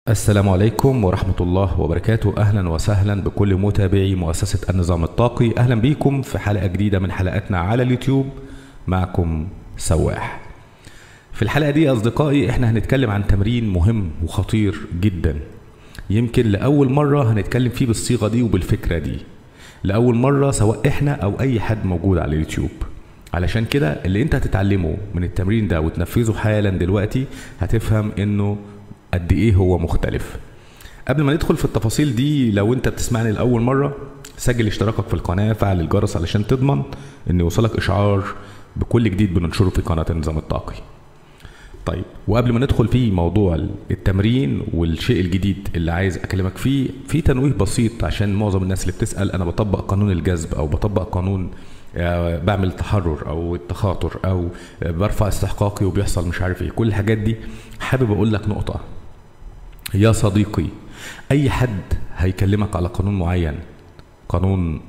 السلام عليكم ورحمة الله وبركاته أهلا وسهلا بكل متابعي مؤسسة النظام الطاقي أهلا بيكم في حلقة جديدة من حلقاتنا على اليوتيوب معكم سواح في الحلقة دي أصدقائي إحنا هنتكلم عن تمرين مهم وخطير جدا يمكن لأول مرة هنتكلم فيه بالصيغة دي وبالفكرة دي لأول مرة سواء إحنا أو أي حد موجود على اليوتيوب علشان كده اللي انت هتتعلمه من التمرين ده وتنفذه حالا دلوقتي هتفهم انه قد ايه هو مختلف قبل ما ندخل في التفاصيل دي لو انت بتسمعني لاول مره سجل اشتراكك في القناه فعل الجرس علشان تضمن ان يوصلك اشعار بكل جديد بننشره في قناه النظام الطاقي طيب وقبل ما ندخل في موضوع التمرين والشيء الجديد اللي عايز اكلمك فيه في تنويه بسيط عشان معظم الناس اللي بتسال انا بطبق قانون الجذب او بطبق قانون آه، بعمل تحرر او التخاطر او آه، برفع استحقاقي وبيحصل مش عارف ايه كل الحاجات دي حابب اقول لك نقطه يا صديقي اي حد هيكلمك على قانون معين قانون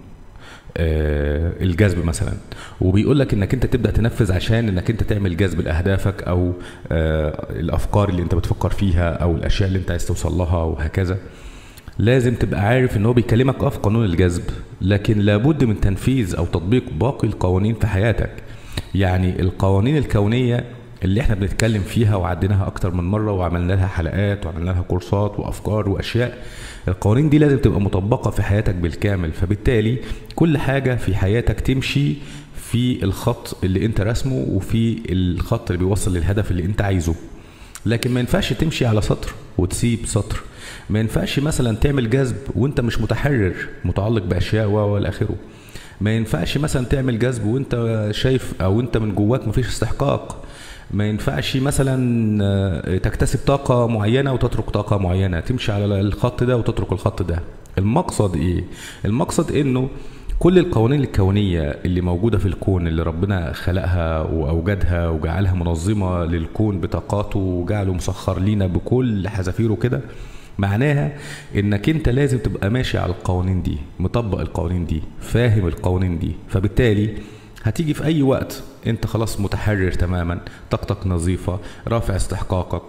آه الجذب مثلا وبيقول لك انك انت تبدا تنفذ عشان انك انت تعمل جذب لاهدافك او آه الافكار اللي انت بتفكر فيها او الاشياء اللي انت عايز توصل لها وهكذا لازم تبقى عارف ان هو بيكلمك اه في قانون الجذب لكن لابد من تنفيذ او تطبيق باقي القوانين في حياتك يعني القوانين الكونيه اللي احنا بنتكلم فيها وعديناها اكتر من مره وعملنا لها حلقات وعملنا لها كورسات وافكار واشياء القوانين دي لازم تبقى مطبقه في حياتك بالكامل فبالتالي كل حاجه في حياتك تمشي في الخط اللي انت رسمه وفي الخط اللي بيوصل للهدف اللي انت عايزه لكن ما ينفعش تمشي على سطر وتسيب سطر ما ينفعش مثلا تعمل جذب وانت مش متحرر متعلق باشياء و الى اخره ما ينفعش مثلا تعمل جذب وانت شايف او انت من جواك مفيش استحقاق ما ينفعش مثلا آه، تكتسب طاقة معينة وتترك طاقة معينة تمشي على الخط ده وتترك الخط ده المقصد ايه المقصد انه كل القوانين الكونية اللي موجودة في الكون اللي ربنا خلقها وأوجدها وجعلها منظمة للكون بطاقاته وجعله مسخر لينا بكل حذافيره كده معناها انك انت لازم تبقى ماشي على القوانين دي مطبق القوانين دي فاهم القوانين دي فبالتالي هتيجي في اي وقت انت خلاص متحرر تماما طاقتك نظيفة رافع استحقاقك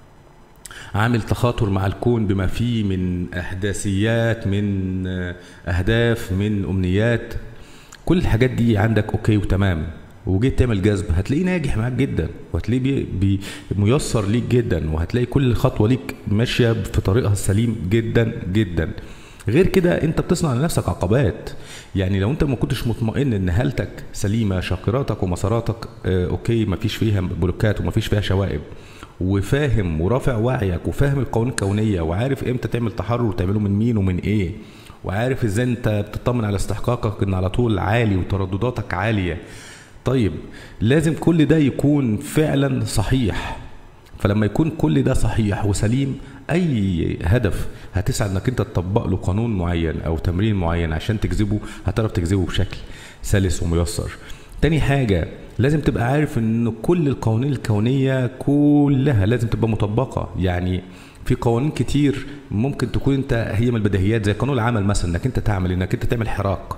عامل تخاطر مع الكون بما فيه من احداثيات من آه، اهداف من امنيات كل الحاجات دي عندك اوكي وتمام وجيت تعمل جذب هتلاقيه ناجح معاك جدا وهتلاقيه بي بي ميسر ليك جدا وهتلاقي كل خطوه ليك ماشيه في طريقها السليم جدا جدا غير كده انت بتصنع لنفسك عقبات يعني لو انت ما كنتش مطمئن ان هالتك سليمه شاقراتك ومساراتك آه اوكي ما فيش فيها بلوكات وما فيش فيها شوائب وفاهم ورافع وعيك وفاهم القوانين الكونيه وعارف امتى تعمل تحرر وتعمله من مين ومن ايه وعارف ازاي انت بتطمن على استحقاقك ان على طول عالي وتردداتك عاليه طيب لازم كل ده يكون فعلا صحيح فلما يكون كل ده صحيح وسليم اي هدف هتسعى انك انت تطبق له قانون معين او تمرين معين عشان تجذبه هتعرف تجذبه بشكل سلس وميسر تاني حاجة لازم تبقى عارف ان كل القوانين الكونية كلها لازم تبقى مطبقة يعني في قوانين كتير ممكن تكون انت هي من البديهيات زي قانون العمل مثلا انك انت تعمل انك انت تعمل حراك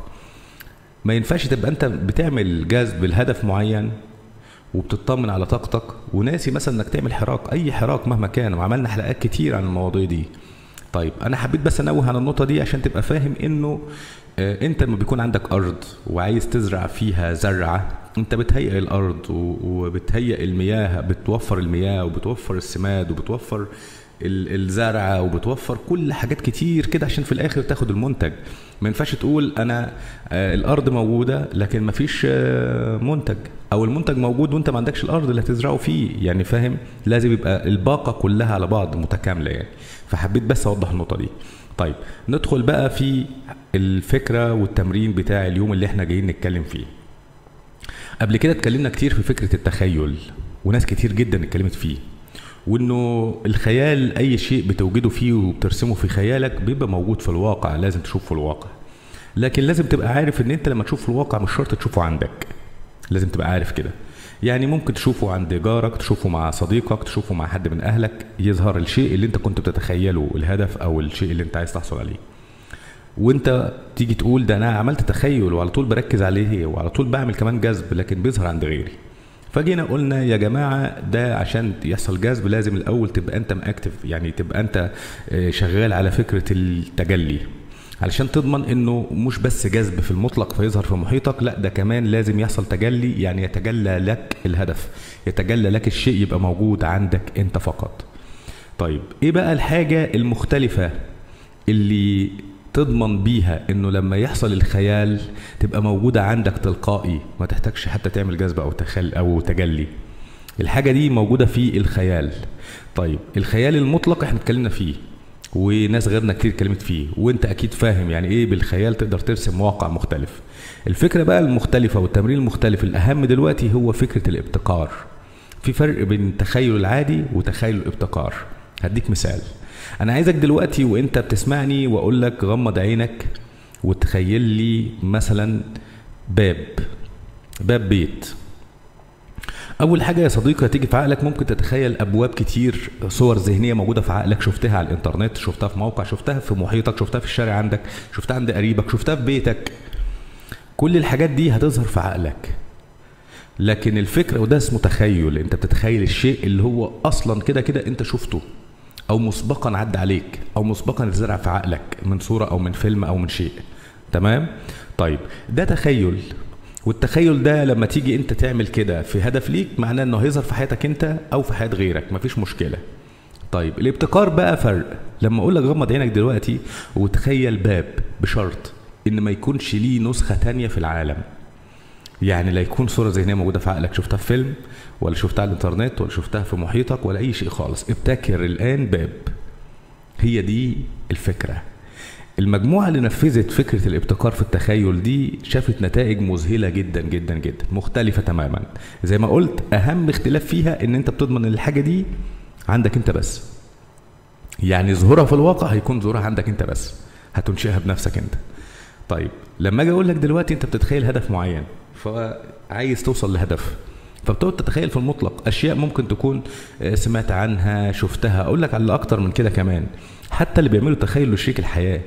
ما ينفعش تبقى انت بتعمل جذب لهدف معين وبتطمن على طاقتك وناسي مثلا انك تعمل حراك اي حراك مهما كان وعملنا حلقات كتير عن المواضيع دي طيب انا حبيت بس انوه على النقطه دي عشان تبقى فاهم انه آه، انت لما بيكون عندك ارض وعايز تزرع فيها زرعه انت بتهيئ الارض و- وبتهيئ المياه بتوفر المياه وبتوفر السماد وبتوفر ال- الزرعه وبتوفر كل حاجات كتير كده عشان في الاخر تاخد المنتج ما ينفعش تقول انا آه، الارض موجوده لكن ما فيش آه، منتج او المنتج موجود وانت ما عندكش الارض اللي هتزرعه فيه يعني فاهم لازم يبقى الباقه كلها على بعض متكامله يعني فحبيت بس اوضح النقطه دي طيب ندخل بقى في الفكره والتمرين بتاع اليوم اللي احنا جايين نتكلم فيه قبل كده اتكلمنا كتير في فكره التخيل وناس كتير جدا اتكلمت فيه وانه الخيال اي شيء بتوجده فيه وبترسمه في خيالك بيبقى موجود في الواقع لازم تشوفه في الواقع لكن لازم تبقى عارف ان انت لما تشوف في الواقع مش شرط تشوفه عندك لازم تبقى عارف كده يعني ممكن تشوفه عند جارك تشوفه مع صديقك تشوفه مع حد من اهلك يظهر الشيء اللي انت كنت بتتخيله الهدف او الشيء اللي انت عايز تحصل عليه وانت تيجي تقول ده انا عملت تخيل وعلى طول بركز عليه وعلى طول بعمل كمان جذب لكن بيظهر عند غيري فجينا قلنا يا جماعه ده عشان يحصل جذب لازم الاول تبقى انت ماكتف يعني تبقى انت آه، شغال على فكره التجلي علشان تضمن انه مش بس جذب في المطلق فيظهر في محيطك لا ده كمان لازم يحصل تجلي يعني يتجلى لك الهدف يتجلى لك الشيء يبقى موجود عندك انت فقط طيب ايه بقى الحاجه المختلفه اللي تضمن بيها انه لما يحصل الخيال تبقى موجوده عندك تلقائي ما تحتاجش حتى تعمل جذب او تخل او تجلي الحاجه دي موجوده في الخيال طيب الخيال المطلق احنا اتكلمنا فيه وناس غيرنا كتير اتكلمت فيه وانت اكيد فاهم يعني ايه بالخيال تقدر ترسم واقع مختلف الفكره بقى المختلفه والتمرين المختلف الاهم دلوقتي هو فكره الابتكار في فرق بين التخيل العادي وتخيل الابتكار هديك مثال انا عايزك دلوقتي وانت بتسمعني واقول لك غمض عينك وتخيل لي مثلا باب باب بيت اول حاجه يا صديقي هتيجي في عقلك ممكن تتخيل ابواب كتير صور ذهنيه موجوده في عقلك شفتها على الانترنت شفتها في موقع شفتها في محيطك شفتها في الشارع عندك شفتها عند قريبك شفتها في بيتك كل الحاجات دي هتظهر في عقلك لكن الفكره وده اسمه تخيل انت بتتخيل الشيء اللي هو اصلا كده كده انت شفته او مسبقا عدى عليك او مسبقا اتزرع في عقلك من صوره او من فيلم او من شيء تمام طيب ده تخيل والتخيل ده لما تيجي انت تعمل كده في هدف ليك معناه انه هيظهر في حياتك انت او في حياه غيرك مفيش مشكله طيب الابتكار بقى فرق لما اقول لك غمض عينك دلوقتي وتخيل باب بشرط ان ما يكونش ليه نسخه تانية في العالم يعني لا يكون صوره ذهنيه موجوده في عقلك شفتها في فيلم ولا شفتها على الانترنت ولا شفتها في محيطك ولا اي شيء خالص ابتكر الان باب هي دي الفكره المجموعة اللي نفذت فكرة الابتكار في التخيل دي شافت نتائج مذهلة جدا جدا جدا مختلفة تماما زي ما قلت أهم اختلاف فيها إن أنت بتضمن إن الحاجة دي عندك أنت بس يعني ظهورها في الواقع هيكون ظهورها عندك أنت بس هتنشئها بنفسك أنت طيب لما أجي أقول لك دلوقتي أنت بتتخيل هدف معين فعايز توصل لهدف فبتقعد تتخيل في المطلق اشياء ممكن تكون آه، سمعت عنها شفتها اقول لك على اكتر من كده كمان حتى اللي بيعملوا تخيل لشريك الحياه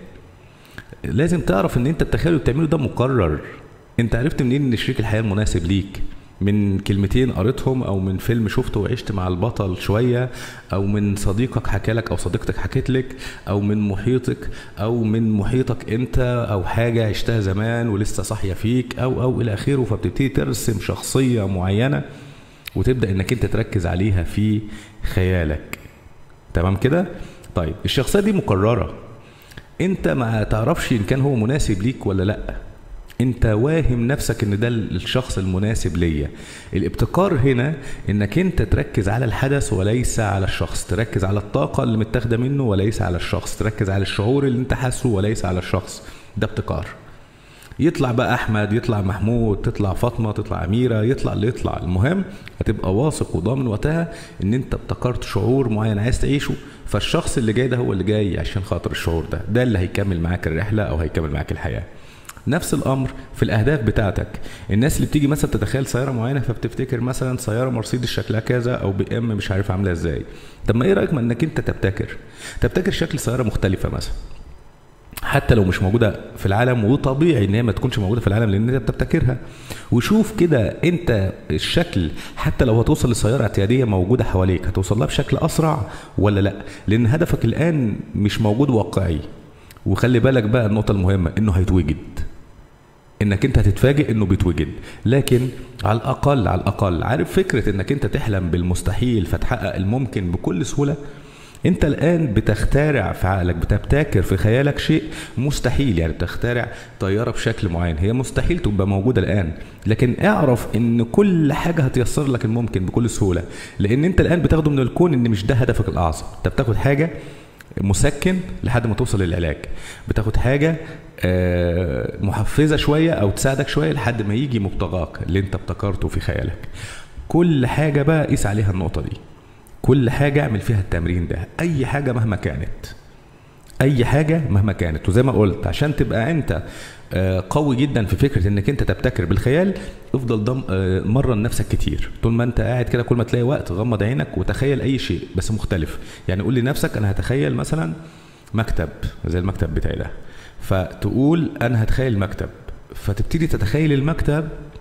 لازم تعرف ان انت التخيل اللي بتعمله ده مقرر انت عرفت منين ان شريك الحياه المناسب ليك من كلمتين قريتهم او من فيلم شفته وعشت مع البطل شويه او من صديقك حكى لك او صديقتك حكت لك او من محيطك او من محيطك انت او حاجه عشتها زمان ولسه صاحيه فيك او او الى اخره فبتبتدي ترسم شخصيه معينه وتبدا انك انت تركز عليها في خيالك تمام كده طيب الشخصيه دي مقرره انت ما تعرفش ان كان هو مناسب ليك ولا لا انت واهم نفسك ان ده الشخص المناسب ليا الابتكار هنا انك انت تركز على الحدث وليس على الشخص تركز على الطاقة اللي متاخدة منه وليس على الشخص تركز على الشعور اللي انت حاسه وليس على الشخص ده ابتكار يطلع بقى احمد يطلع محمود تطلع فاطمه تطلع اميره يطلع اللي يطلع المهم هتبقى واثق وضامن وقتها ان انت ابتكرت شعور معين عايز تعيشه فالشخص اللي جاي ده هو اللي جاي عشان خاطر الشعور ده ده اللي هيكمل معاك الرحله او هيكمل معاك الحياه نفس الامر في الاهداف بتاعتك الناس اللي بتيجي مثلا تتخيل سياره معينه فبتفتكر مثلا سياره مرسيدس شكلها كذا او بي ام مش عارف عامله ازاي طب ما ايه رايك ما انك انت تبتكر تبتكر شكل سياره مختلفه مثلا حتى لو مش موجوده في العالم وطبيعي ان هي ما تكونش موجوده في العالم لان انت بتبتكرها وشوف كده انت الشكل حتى لو هتوصل لسياره اعتياديه موجوده حواليك هتوصل لها بشكل اسرع ولا لا لان هدفك الان مش موجود واقعي وخلي بالك بقى النقطه المهمه انه هيتوجد انك انت هتتفاجئ انه بيتوجد لكن على الاقل على الاقل عارف فكره انك انت تحلم بالمستحيل فتحقق الممكن بكل سهوله انت الان بتخترع في عقلك بتبتكر في خيالك شيء مستحيل يعني بتخترع طياره بشكل معين هي مستحيل تبقى موجوده الان لكن اعرف ان كل حاجه هتيسر لك الممكن بكل سهوله لان انت الان بتاخده من الكون ان مش ده هدفك الاعظم انت بتاخد حاجه مسكن لحد ما توصل للعلاج بتاخد حاجه آه، محفزه شويه او تساعدك شويه لحد ما يجي مبتغاك اللي انت ابتكرته في خيالك كل حاجه بقى قيس عليها النقطه دي كل حاجه اعمل فيها التمرين ده اي حاجه مهما كانت اي حاجه مهما كانت وزي ما قلت عشان تبقى انت آه، قوي جدا في فكره انك انت تبتكر بالخيال افضل ضم آه، مرن نفسك كتير طول ما انت قاعد كده كل ما تلاقي وقت غمض عينك وتخيل اي شيء بس مختلف يعني قول لنفسك انا هتخيل مثلا مكتب زي المكتب بتاعي ده فتقول انا هتخيل مكتب فتبتدي تتخيل المكتب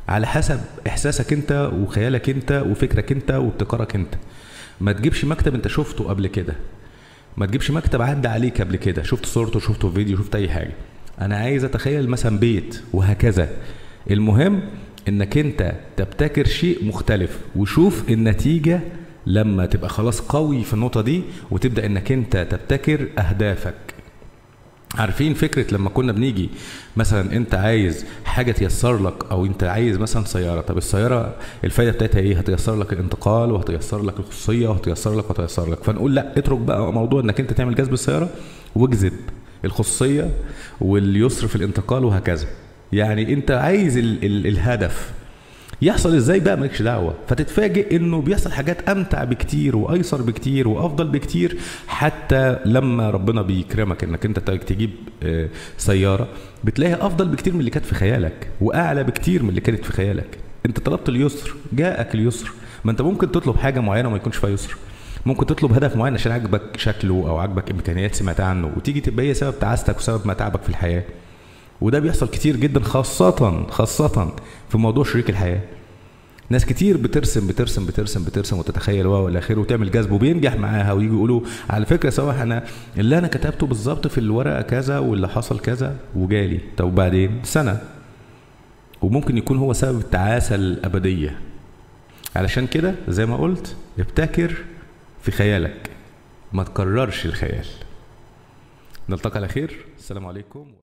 على حسب احساسك انت وخيالك انت وفكرك انت وابتكارك انت ما تجيبش مكتب انت شفته قبل كده ما تجيبش مكتب عدى عليك قبل كده شفت صورته شفته فيديو شفت اي حاجه انا عايز اتخيل مثلا بيت وهكذا المهم انك انت تبتكر شيء مختلف وشوف النتيجه لما تبقى خلاص قوي في النقطه دي وتبدا انك انت تبتكر اهدافك عارفين فكره لما كنا بنيجي مثلا انت عايز حاجه تيسر لك او انت عايز مثلا سياره طب السياره الفايده بتاعتها ايه هتيسر لك الانتقال وهتيسر لك الخصوصيه وهتيسر لك وهتيسر لك فنقول لا اترك بقى موضوع انك انت تعمل جذب السياره واجذب الخصوصيه واليسر في الانتقال وهكذا يعني انت عايز ال ال الهدف يحصل ازاي بقى مالكش دعوه فتتفاجئ انه بيحصل حاجات امتع بكتير وايسر بكتير وافضل بكتير حتى لما ربنا بيكرمك انك انت تجيب آه، سياره بتلاقيها افضل بكتير من اللي كانت في خيالك واعلى بكتير من اللي كانت في خيالك انت طلبت اليسر جاءك اليسر ما انت ممكن تطلب حاجه معينه وما يكونش فيها يسر ممكن تطلب هدف معين عشان عاجبك شكله او عاجبك امكانيات سمعت عنه وتيجي تبقى هي سبب تعاستك وسبب ما تعبك في الحياه وده بيحصل كتير جدا خاصة خاصة في موضوع شريك الحياة ناس كتير بترسم بترسم بترسم بترسم وتتخيل واو الى اخره وتعمل جذب وبينجح معاها ويجي يقولوا على فكره سواء انا اللي انا كتبته بالظبط في الورقه كذا واللي حصل كذا وجالي طب وبعدين سنه وممكن يكون هو سبب التعاسه الابديه علشان كده زي ما قلت ابتكر في خيالك ما تكررش الخيال نلتقي على خير السلام عليكم